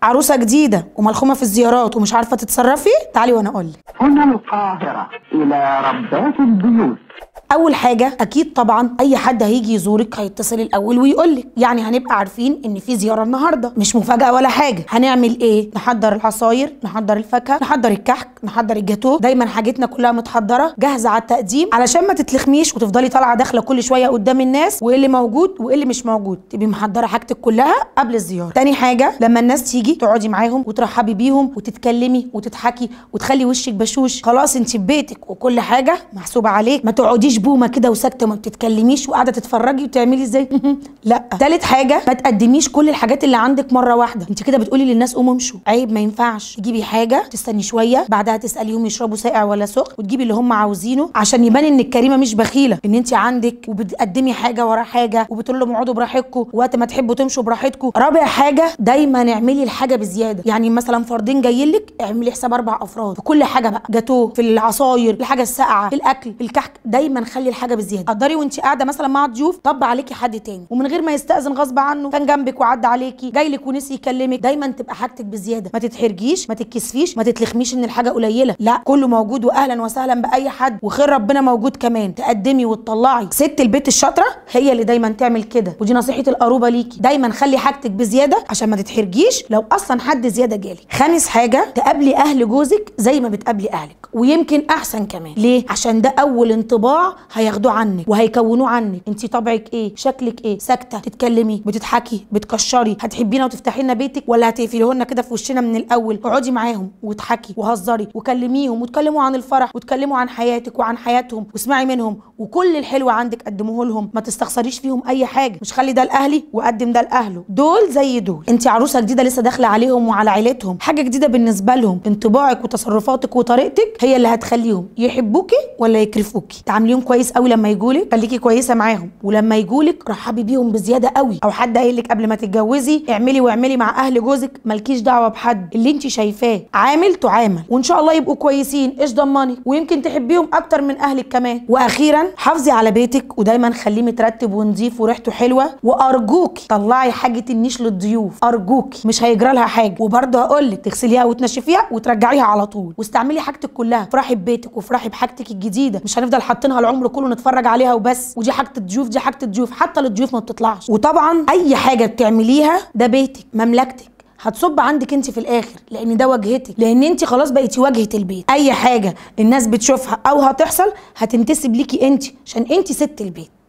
عروسه جديده وملخومه في الزيارات ومش عارفه تتصرفي تعالي وانا اقول لك هنا القاهرة إلى ربات البيوت اول حاجه اكيد طبعا اي حد هيجي يزورك هيتصل الاول ويقول لك يعني هنبقى عارفين ان في زياره النهارده مش مفاجاه ولا حاجه هنعمل ايه نحضر العصاير نحضر الفاكهه نحضر الكحك نحضر الجاتوه دايما حاجتنا كلها متحضره جاهزه على التقديم علشان ما تتلخميش وتفضلي طالعه داخله كل شويه قدام الناس وايه اللي موجود وايه اللي مش موجود تبقي محضره حاجتك كلها قبل الزياره تاني حاجه لما الناس تيجي تقعدي معاهم وترحبي بيهم وتتكلمي وتضحكي وتخلي وشك بشوش خلاص انت في بيتك وكل حاجه محسوبه عليك ما تقعديش بومه كده وساكته ما بتتكلميش وقاعده تتفرجي وتعملي ازاي لا تالت حاجه ما تقدميش كل الحاجات اللي عندك مره واحده انت كده بتقولي للناس قوموا امشوا عيب ما ينفعش تجيبي حاجه تستني شويه بعدها تساليهم يشربوا ساقع ولا سخن وتجيبي اللي هم عاوزينه عشان يبان انك كريمه مش بخيله ان انت عندك وبتقدمي حاجه ورا حاجه وبتقول لهم اقعدوا براحتكم وقت ما تحبوا تمشوا براحتكم رابع حاجه دايما اعملي الحاجه بزياده يعني مثلا فردين جايين لك اعملي حساب اربع افراد في كل حاجه بقى جاتوه في العصاير الحاجه الساقعه في الاكل في الكحك دايما خلي الحاجه بزياده قدري وانت قاعده مثلا مع ضيوف طب عليكي حد تاني ومن غير ما يستاذن غصب عنه كان جنبك وعدى عليكي جاي لك ونسي يكلمك دايما تبقى حاجتك بزياده ما تتحرجيش ما تتكسفيش ما تتلخميش ان الحاجه قليله لا كله موجود واهلا وسهلا باي حد وخير ربنا موجود كمان تقدمي وتطلعي ست البيت الشاطره هي اللي دايما تعمل كده ودي نصيحه القروبه ليكي دايما خلي حاجتك بزياده عشان ما تتحرجيش لو اصلا حد زياده جالك خامس حاجه تقابلي اهل جوزك زي ما بتقابلي اهلك ويمكن احسن كمان ليه عشان ده اول انطباع هياخدوه عنك وهيكونوه عنك انت طبعك ايه شكلك ايه ساكته تتكلمي بتضحكي بتكشري هتحبينا وتفتحي لنا بيتك ولا هتقفليه لنا كده في وشنا من الاول اقعدي معاهم واضحكي وهزري وكلميهم واتكلموا عن الفرح واتكلموا عن حياتك وعن حياتهم واسمعي منهم وكل الحلو عندك قدموه لهم ما تستخسريش فيهم اي حاجه مش خلي ده لاهلي وقدم ده لاهله دول زي دول انت عروسه جديده لسه داخله عليهم وعلى عيلتهم حاجه جديده بالنسبه لهم انطباعك وتصرفاتك وطريقتك هي اللي هتخليهم يحبوكي ولا يكرفوكي تعامليهم كويس قوي لما يجولك خليكي كويسه معاهم ولما يجولك رحبي بيهم بزياده قوي او حد قايل لك قبل ما تتجوزي اعملي واعملي مع اهل جوزك مالكيش دعوه بحد اللي انت شايفاه عامل تعامل وان شاء الله يبقوا كويسين ايش ضمنك ويمكن تحبيهم اكتر من اهلك كمان واخيرا حافظي على بيتك ودايما خليه مترتب ونظيف وريحته حلوه وارجوكي طلعي حاجه النيش للضيوف ارجوكي مش هيجرى لها حاجه وبرضه هقول لك تغسليها وتنشفيها وترجعيها على طول واستعملي حاجتك كلها افرحي ببيتك وافرحي بحاجتك الجديده مش هنفضل حاطينها العمر كله نتفرج عليها وبس ودي حاجه الضيوف دي حاجه الضيوف حتى للضيوف ما بتطلعش وطبعا اي حاجه بتعمليها ده بيتك مملكتك هتصب عندك انت في الاخر لان ده واجهتك لان انت خلاص بقيتي واجهه البيت اي حاجه الناس بتشوفها او هتحصل هتنتسب ليكي انت عشان انت ست البيت